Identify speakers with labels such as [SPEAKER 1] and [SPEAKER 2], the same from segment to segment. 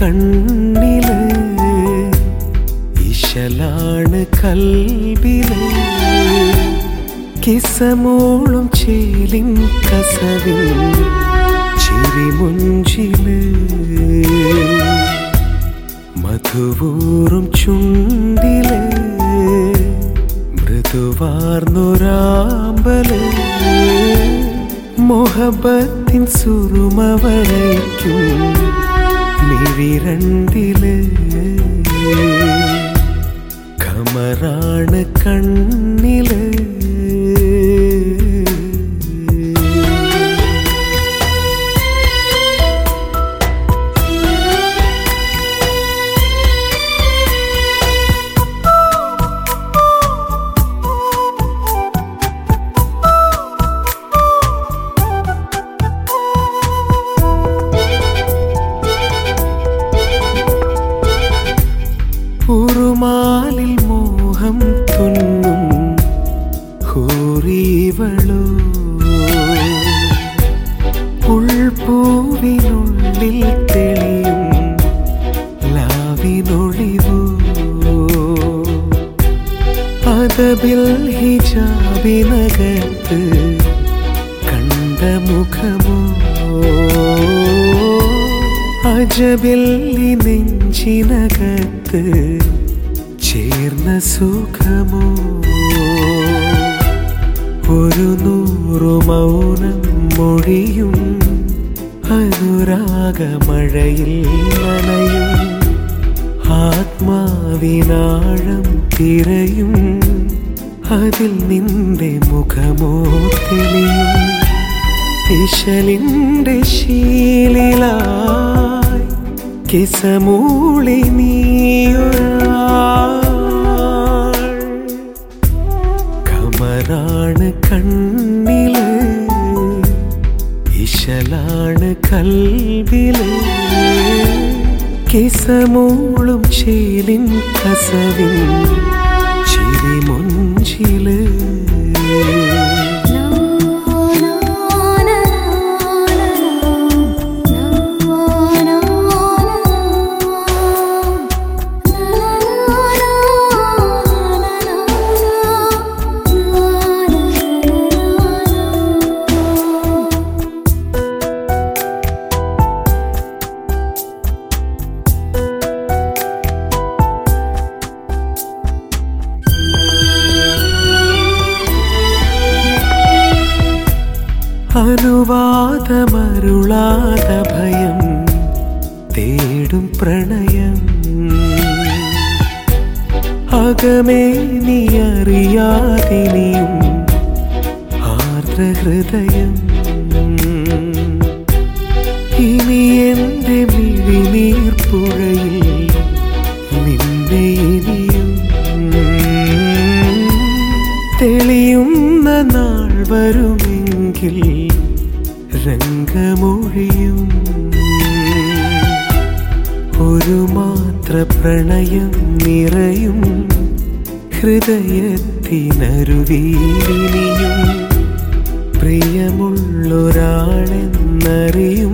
[SPEAKER 1] കണ്ണില് ഇശലാണ് കൽബില് കിസമോളും ചേലിൻ കസവിൽ ചിരിമുഞ്ചില് മധുവൂറും ചുണ്ടില് മൃദുവാർന്നൊരാമ്പല് മൊഹബത്തിൻ സുറുമവരയ്ക്കും മിഴിരണ്ടില് കമറാണ് കണ്ണില് ഉറുമാലിൽ മോഹം തുന്നും ഹൂറിവളോ ഉൾപൂവിനുള്ളിൽ തെളിയും ലാവിനൊളിവോ അതബിൽ ഹിജാബിനകത്ത് കണ്ട മുഖമോ അജബിൽ ഈ നെഞ്ചിനകത്ത് ചേർന്ന സുഖമോ ഒരു നൂറു മൗനം മൊഴിയും അനുരാഗമഴയിൽ നനയും ആത്മാവിനാഴം തിരയും അതിൽ നിന്റെ മുഖമോ തെളിയും ഇശലിന്റെ ശീലിലായി കിസമൂളി നീയൊരാൾ കമറാണ് കണ്ണില് ഇശലാണ് കൽവില് കിസമൂളും ചേലിൻ കസവിൻ ചിരിമൊഞ്ചില് അനുവാദമരുളാത ഭയം തേടും പ്രണയം അകമേ നീ അറിയാതിനിയും ആർദ്രഹൃദയം ഇനി എന്റെ മിഴിനീർപ്പുഴയിൽ നിന്നെ ഇനിയും തെളിയുന്ന നാൾ വരുമെങ്കിൽ രംഗമൊഴിയും ഒരു മാത്ര പ്രണയം നിറയും ഹൃദയത്തിനരുവീലിനിയും പ്രിയമുള്ളൊരാളെന്നറിയും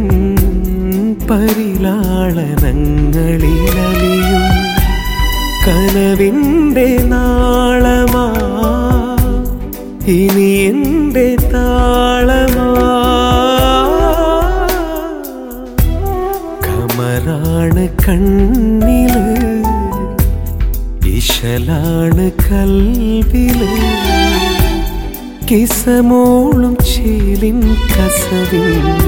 [SPEAKER 1] പരിലാളനങ്ങളിലലിയും കനവിൻ്റെ നാളമാ ഇനി എൻ്റെ താളമാ കമറാണ് കണ്ണില് ഇശലാണ് കൽവില് കിസമോളും ചേലിൻ കസവിൽ